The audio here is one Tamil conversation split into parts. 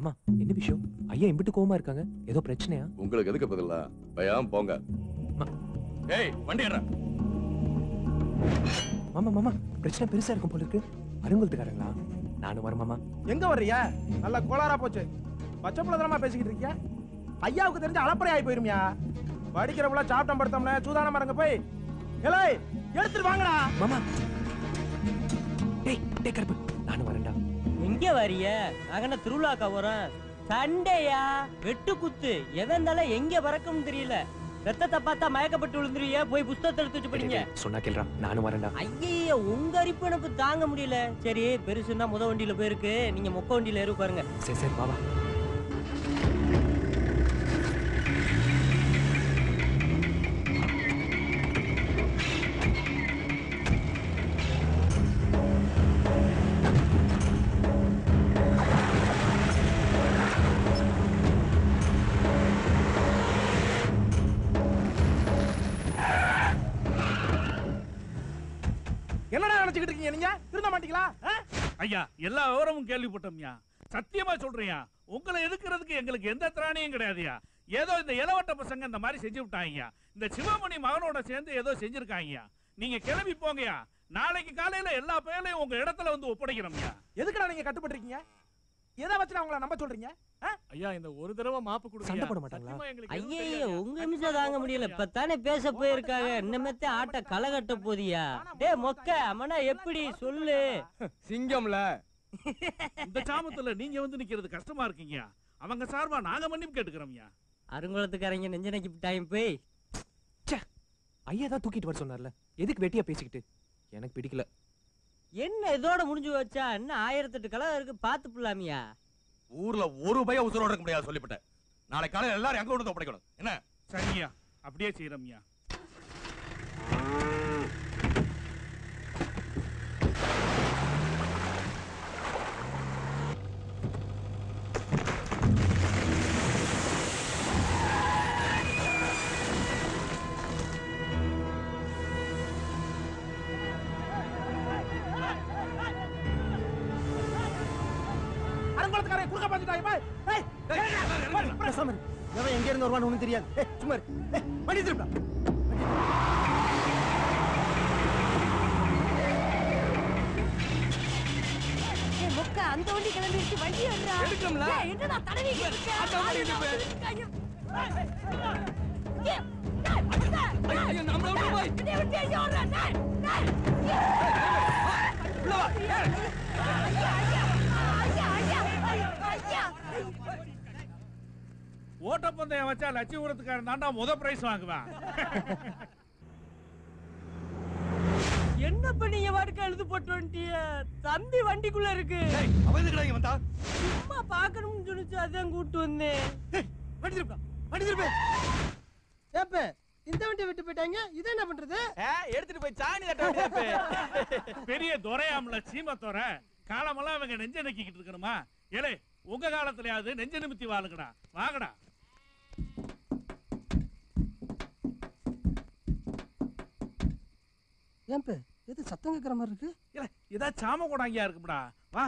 மாமா என்ன விஷயம் ஐயா இம்பிட்டு கோவமா இருக்காங்க ஏதோ பிரச்சனையா உங்களுக்கு எதுக்கு பதிலா பயம் போங்க ஏய் வண்டி ஏறா மாமா மாமா பிரச்சனை பெருசா இருக்கும் போல இருக்கு அருங்கல்துக்காரங்களா நானும் வரேன் மாமா எங்க வர்றியா நல்லா கோளாரா போச்சு பச்சை பிள்ளை பேசிக்கிட்டு இருக்கியா ஐயாவுக்கு தெரிஞ்ச அலப்பறை ஆகி போயிருமியா படிக்கிறவங்கள சாப்பிட்டம் படுத்தோம்னா சூதானமா இருங்க போய் ஏலே எடுத்துட்டு வாங்கடா மாமா டேய் டேய் கருப்பு நானும் வரேன்டா எங்க வரிய நாங்க திருவிழாக்கா போறோம் சண்டையா வெட்டு குத்து எவன் தலை எங்க பறக்கும்னு தெரியல ரத்தத்தை பார்த்தா மயக்கப்பட்டு விழுந்துருவிய போய் புஸ்தகத்தை எடுத்து வச்சு படிங்க டேய், சொன்னா கேள்றா நானும் வரேன்டா ஐயே உங்க அரிப்பனப்பு தாங்க முடியல சரி பெருசுன்னா முத வண்டியில போயிருக்கு நீங்க மொக்க வண்டியில ஏறி பாருங்க சரி சரி வா வா என்னடா நினைச்சுக்கிட்டு இருக்கீங்க நீங்க திருந்த மாட்டீங்களா ஆ? ஐயா எல்லா விவரமும் கேள்விப்பட்டோம்யா சத்தியமா சொல்றியா உங்களை எதுக்குறதுக்கு எங்களுக்கு எந்த திராணியும் கிடையாதுயா ஏதோ இந்த இளவட்ட பசங்க இந்த மாதிரி செஞ்சு விட்டாங்கய்யா இந்த சிவமணி மகனோட சேர்ந்து ஏதோ செஞ்சிருக்காங்கய்யா நீங்க கிளம்பி போங்கய்யா நாளைக்கு காலையில எல்லா பேரையும் உங்க இடத்துல வந்து ஒப்படைக்கிறோம்யா எதுக்குடா நீங்க கட்டுப்பட்டு இருக்கீங்க எதை வச்சு அவங்கள நம்ப சொல்றீங்க ஆ? ஐயா இந்த ஒரு தடவை மாப்பு சண்டை போட மாட்டாங்களா ஐயே உங்க நிமிஷம் தாங்க முடியல இப்பதானே பேச போயிருக்காங்க இன்னமேத்தே ஆட்ட களகட்ட போதியா டேய் மொக்க அம்மனா எப்படி சொல்லு சிங்கம்ல இந்த சாமத்துல நீங்க வந்து நிக்கிறது கஷ்டமா இருக்கீங்க அவங்க சார்பா நாங்க மன்னிப்பு கேட்டுக்கிறோம்யா அருங்குளத்துக்காரங்க நெஞ்சனைக்கு டைம் போய் ஐயா தான் தூக்கிட்டு வர சொன்னார்ல எதுக்கு வெட்டியா பேசிக்கிட்டு எனக்கு பிடிக்கல என்ன இதோட முடிஞ்சு வச்சா இன்னும் ஆயிரத்தெட்டு கலர் இருக்கு பாத்து புள்ளாமியா ஊர்ல ஒரு பய உசுரோட இருக்க முடியாது சொல்லிவிட்டேன் நாளை காலையில எல்லாரும் எங்க கொண்டு வந்து ஒப்படைக்கணும் என்ன சரியா அப்படியே செய்யறோம்யா அரங்குளத்துக்காரன் குறுக்க பாத்துட்டாங்க போய் ஏய், ஏய், போய், பேசாம இரு. எவன் எங்க இருந்து வருவான்னு ஒண்ணும் தெரியாது ஏய், சும்மா இரு. ஏய், வண்டி திருப்பா ஏய், மொக்க, அந்த வண்டி கிளம்பிருச்சு, வண்டி எடுடா. எடுக்கணும்ல? ஏய், என்னடா தடவிக்கிட்டு இருக்க? அந்த வண்டி ஆளுங்க எடுப்பேன். வந்துருக்காங்க. ஏய், ஏய், ஏய், மொக்க, ஏய், என்னை விட்டு எங்க ஓடுற? டேய், டேய், ஐயா, ஐயா, ஐயா, ஐயா, ஐயா, ஐயா. ஓட்டப்பந்தயம் வச்சா லட்சியபுரத்துக்காரன் தாண்டா முத பிரைஸ் வாங்குவான் என்ன பண்ணீங்க வாடுக்க எழுது போட்டு வந்துட்டிய தம்பி வண்டிக்குள்ள இருக்கு அவன் எதுக்குடா இங்க வந்தா சும்மா பாக்கணும்னு சொல்லிச்சு அதான் கூட்டு வந்தேன் வண்டி திருப்பா வண்டி திருப்பு ஏப்ப இந்த வண்டி விட்டு போயிட்டாங்க இது என்ன பண்றது எடுத்துட்டு போய் சாணி தட்ட வேண்டியது பெரிய துரையாம்ல சீமத்தோர காலமெல்லாம் இவங்க நெஞ்ச நக்கிக்கிட்டு இருக்கணுமா ஏலே உங்க காலத்துலயாவது நெஞ்ச நிமித்தி வாழுங்கடா வாங்கடா ஏப்ப எது சத்தம் கேட்கற மாதிரி இருக்கு ஏலே ஏதாவது சாம கூடாங்கியா இருக்கும்டா வா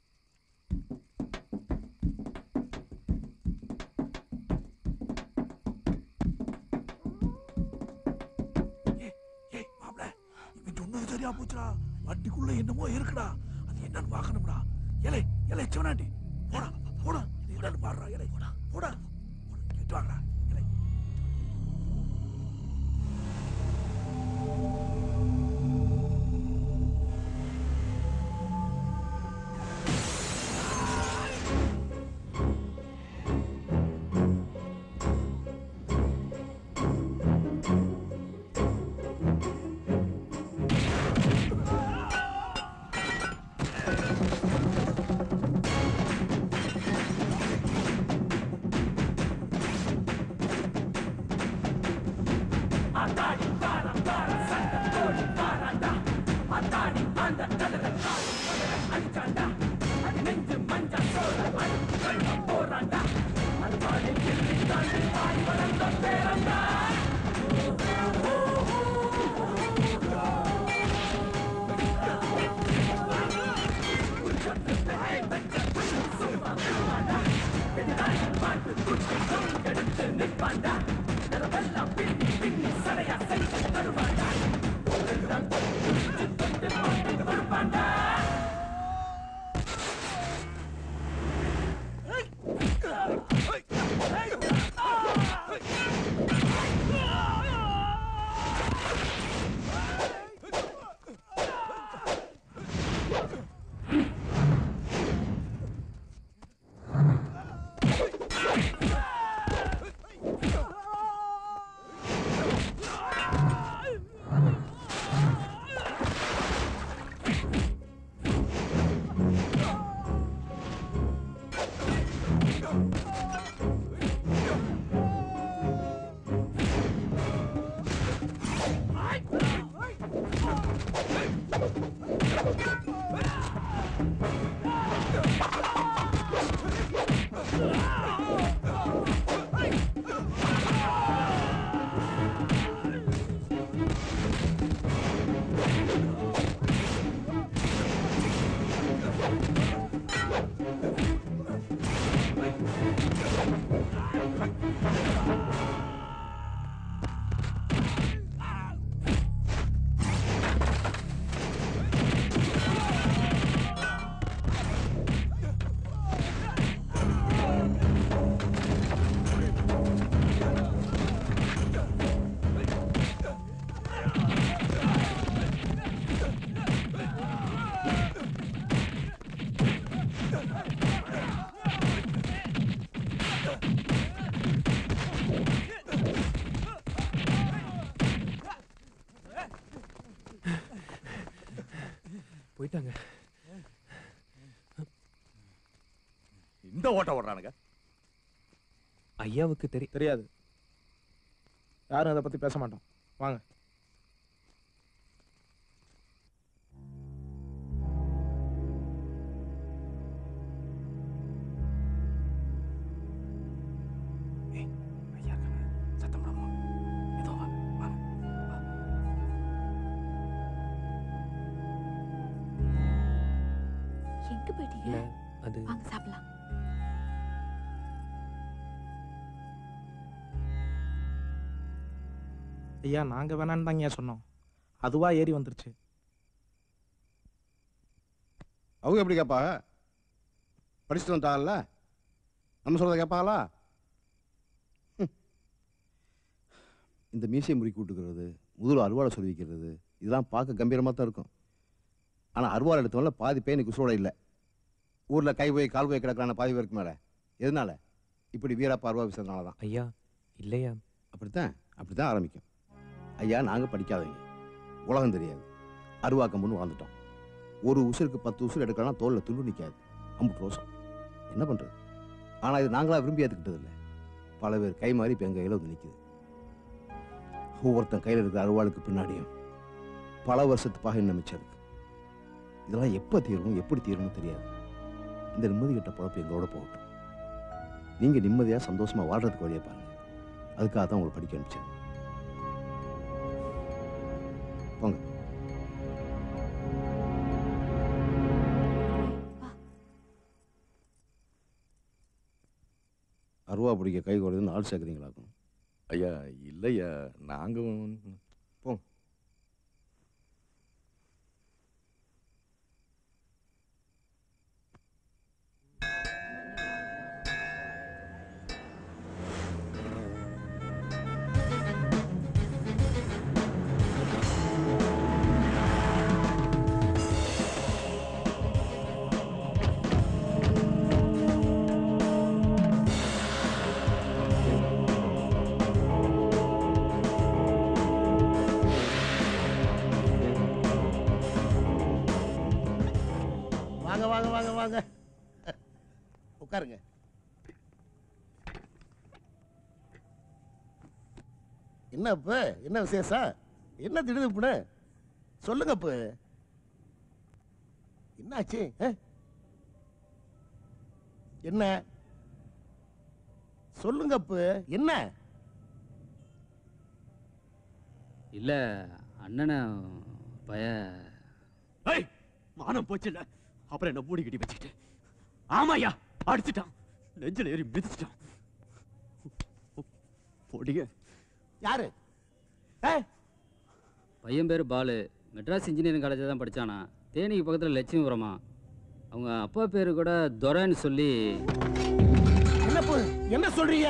ஏய், ஏய், மாப்ள, இவன் சொன்னது சரியா போச்சுடா வண்டிக்குள்ள என்னமோ இருக்குடா அது என்னன்னு பார்க்கணும்டா ஏலே ஏலே சிவனாண்டி போடா போடா இது என்னன்னு பாடுறா ஏலே போடா போடா கேட்டு வாங்கடா ஏலே போயிட்டாங்க இந்த ஓட்ட ஓடுறானுங்க ஐயாவுக்கு தெரியும் தெரியாது யாரும் அதை பத்தி பேச மாட்டோம் வாங்க ஐயா இருக்காங்க சத்தம் போடாம ஏதோ வா வாங்க வா. எங்க போயிட்டீங்க இல்ல அது வாங்க சாப்பிடலாம் ஐயா நாங்க வேணான்னு தாங்க சொன்னோம் அதுவா ஏறி வந்துருச்சு அவங்க எப்படி கேட்பாங்க படிச்சுட்டு வந்துட்டாங்கல்ல நம்ம சொல்றத கேட்பாங்களா ஹம். இந்த மீசை முறுக்கி விட்டுக்கிறது முதுகில் அருவாளை சொல்லி வைக்கிறது இதெல்லாம் பார்க்க கம்பீரமாக தான் இருக்கும் ஆனால் அருவாள் எடுத்தவங்கள பாதி பேர் குசோட இல்லை ஊரில் கை போய் கால் போய் கிடக்கிறான பாதி பேருக்கு மேலே எதனால இப்படி வீரப்பா அருவா வீசுறதுனால தான் ஐயா இல்லையா அப்படித்தான் அப்படித்தான் ஆரம்பிக்கும் ஐயா நாங்கள் படிக்காதவங்க உலகம் தெரியாது அருவாக்கம் பண்ணி வளர்ந்துட்டோம் ஒரு உசுருக்கு பத்து உசுறு எடுக்கலாம் தோலில் துண்டு நிற்காது அம்புட்டு ரோசம் என்ன பண்ணுறது ஆனால் இது நாங்களாக விரும்பி ஏற்றுக்கிட்டது இல்லை பல பேர் கை மாறி இப்போ எங்கள் கையில் வந்து நிற்குது ஒவ்வொருத்தன் கையில் இருக்கிற அருவாளுக்கு பின்னாடியும் பல வருஷத்து பாகை நம்பிச்சா இருக்கு இதெல்லாம் எப்போ தீரும் எப்படி தீரும்னு தெரியாது இந்த நிம்மதி கிட்ட பொழப்பு எங்களோட போகட்டும் நீங்கள் நிம்மதியாக சந்தோஷமாக வாழ்றதுக்கு வழியை பாருங்க அதுக்காக தான் உங்களை படிக்க அனுப்பிச்சேன் போங்க அருவா பிடிக்க கை கொடுதுன்னு ஆள் சேர்க்குறீங்களாக்கும் ஐயா இல்லையா நாங்க வாங்க வாங்க வாங்க வாங்க உட்காருங்க என்ன இப்ப என்ன விசேஷம் என்ன திடுதுப்புன்னு சொல்லுங்க இப்ப என்னாச்சு ஆ? என்ன சொல்லுங்க இப்ப என்ன இல்ல அண்ணனை பய ஏய் மானம் போச்சுல்ல அப்புறம் என்ன மூடி கட்டி வச்சுக்கிட்டு ஆமாயா அடிச்சிட்டான் நெஞ்சில ஏறி மிதிச்சிட்டான் பொடிங்க யாரு ஏ பையன் பேர் பாலு மெட்ராஸ் இன்ஜினியரிங் காலேஜில் தான் படிச்சானா தேனிக்கு பக்கத்தில் லட்சுமிபுரமா அவங்க அப்பா பேர் கூட துரைன்னு சொல்லி என்ன பு- என்ன சொல்றீங்க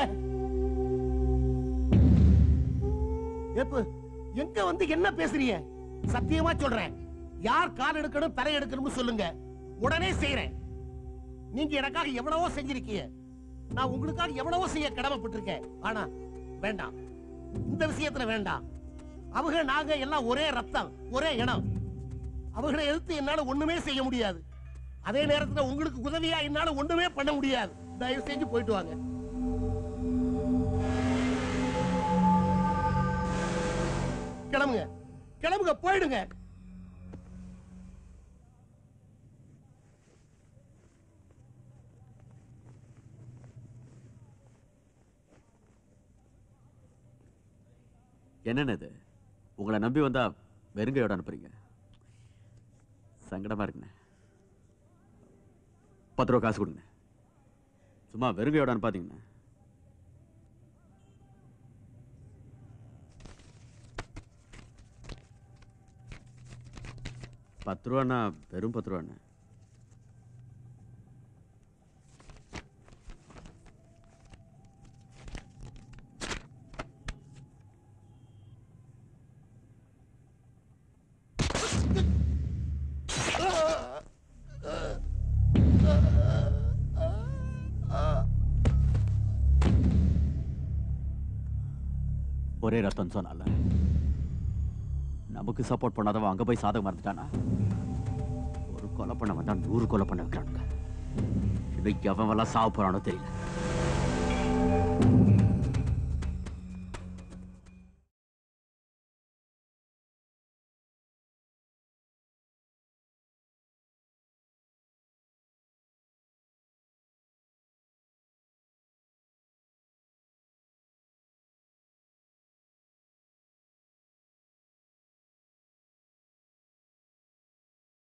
ஏப்பு எங்க வந்து என்ன பேசுறீங்க சத்தியமா சொல்றேன் யார் கால் எடுக்கணும் தலை எடுக்கணும்னு சொல்லுங்க உடனே செய்யறேன் நீங்க எனக்காக எவ்வளவோ செஞ்சிருக்கீங்க நான் உங்களுக்காக எவ்வளவோ செய்ய கடமைப்பட்டிருக்கேன் ஆனா வேண்டாம் இந்த விஷயத்துல வேண்டாம் அவங்க நாங்க எல்லாம் ஒரே ரத்தம் ஒரே இனம் அவங்களை எதிர்த்து என்னால ஒண்ணுமே செய்ய முடியாது அதே நேரத்துல உங்களுக்கு உதவியா என்னால ஒண்ணுமே பண்ண முடியாது தயவு செஞ்சு போயிட்டு வாங்க கிளம்புங்க கிளம்புங்க போயிடுங்க என்னென்ன இது உங்களை நம்பி வந்தா வெறுங்கையோட அனுப்புறீங்க சங்கடமா இருக்குண்ணே பத்து ரூபா காசு கொடுங்க சும்மா வெறுங்கையோட அனுப்பாதீங்கண்ணே பத்து ரூபாண்ணா வெறும் பத்து ரூபாண்ணே ஒரே ரத்தம் சொன்னால நமக்கு சப்போர்ட் பண்ணாதவன் அங்க போய் சாதகம் மறந்துட்டானா ஒரு கொலை பண்ண வந்தா நூறு கொலை பண்ண வைக்கிறானுங்க இன்னைக்கு அவன் எல்லாம் சாவ போறானோ தெரியல